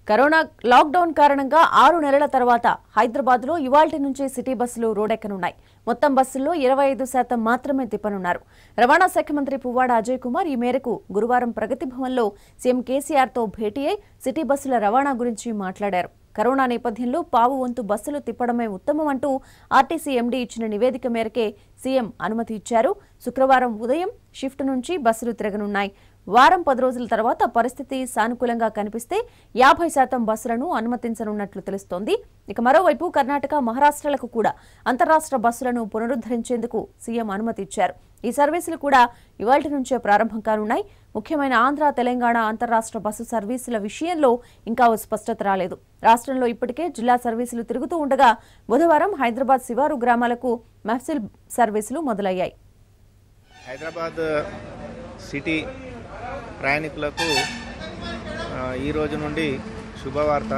corona lockdown కారణంగా ఆరు నెలల తర్వాత హైదరాబాద్ లో ఇవాల్టి నుంచి సిటీ బస్సులు రోడెక్కనున్నాయి మొత్తం బస్సుల్లో ఇరవై ఐదు శాతం మాత్రమే తిప్పనున్నారు రవాణా శాఖ మంత్రి పువ్వాడ అజయ్ కుమార్ ఈ మేరకు గురువారం ప్రగతి భవన్లో సీఎం కేసీఆర్ తో భేటీ అయి సిటీ బస్సుల రవాణా గురించి మాట్లాడారు కరోనా నేపథ్యంలో పావు వంతు బస్సులు తిప్పడమే ఉత్తమం అంటూ ఆర్టీసీ ఎండీ ఇచ్చిన నివేదిక మేరకే సీఎం అనుమతి ఇచ్చారు శుక్రవారం ఉదయం షిఫ్ట్ నుంచి బస్సులు తిరగనున్నాయి వారం పది రోజుల తర్వాత పరిస్థితి సానుకూలంగా కనిపిస్తే యాభై శాతం బస్సులను అనుమతించనున్నట్లు తెలుస్తోంది ఇక మరోవైపు కర్ణాటక మహారాష్ట్రలకు కూడా అంతరాష్ట్ర బస్సులను పునరుద్ధరించేందుకు సీఎం అనుమతి ఇచ్చారు ఈ సర్వీసులు కూడా ఇవాళ నుంచే ప్రారంభం కానున్నాయి ముఖ్యమైన ఆంధ్ర తెలంగాణ అంతరాష్ట్ర బస్సు సర్వీసుల విషయంలో ఇంకా ఓ స్పష్టత రాలేదు రాష్ట్రంలో ఇప్పటికే జిల్లా సర్వీసులు తిరుగుతూ ఉండగా బుధవారం హైదరాబాద్ శివారు గ్రామాలకు మహ్సిల్ సర్వీసులు మొదలయ్యాయి హైదరాబాద్ సిటీ ప్రయాణికులకు ఆ, ఈ రోజు నుండి శుభవార్త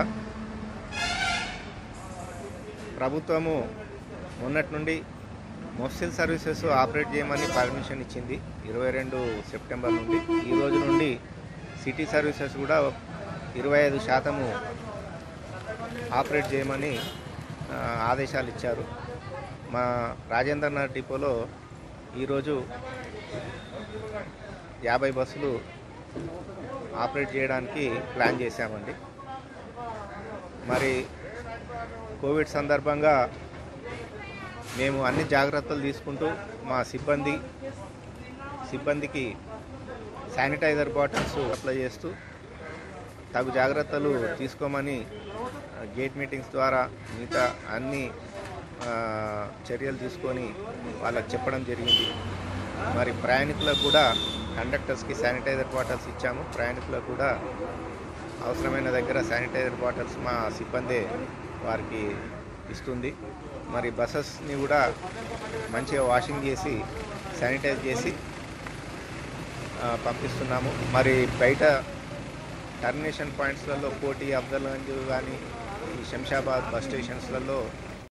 ప్రభుత్వము మొన్నటి నుండి మొఫ్సిల్ సర్వీసెస్ ఆపరేట్ చేయమని పర్మిషన్ ఇచ్చింది ఇరవై రెండు సెప్టెంబర్ నుండి ఈ రోజు నుండి సిటీ సర్వీసెస్ కూడా ఇరవై ఐదు శాతము ఆపరేట్ చేయమని ఆ, ఆదేశాలు ఇచ్చారు మా రాజేంద్ర నగర్ డిపోలో ఈరోజు యాభై బస్సులు ఆపరేట్ చేయడానికి ప్లాన్ చేశామండి మరి కోవిడ్ సందర్భంగా మేము అన్ని జాగ్రత్తలు తీసుకుంటూ మా సిబ్బంది సిబ్బందికి శానిటైజర్ బాటిల్స్ అప్లై చేస్తూ తగు జాగ్రత్తలు తీసుకోమని ఆ, గేట్ మీటింగ్స్ ద్వారా మిగతా అన్ని ఆ, చర్యలు తీసుకొని వాళ్ళకి చెప్పడం జరిగింది మరి ప్రయాణికులకు కూడా కండక్టర్స్కి శానిటైజర్ బాటిల్స్ ఇచ్చాము ప్రయాణికులకు కూడా అవసరమైన దగ్గర శానిటైజర్ బాటిల్స్ మా సిబ్బందే వారికి ఇస్తుంది మరి బస్సెస్ని కూడా మంచిగా వాషింగ్ చేసి శానిటైజ్ చేసి ఆ, పంపిస్తున్నాము మరి బయట టర్మినేషన్ పాయింట్స్లలో కోటి అఫ్జల్గంజ్ కానీ ఈ శంషాబాద్ బస్ స్టేషన్స్లలో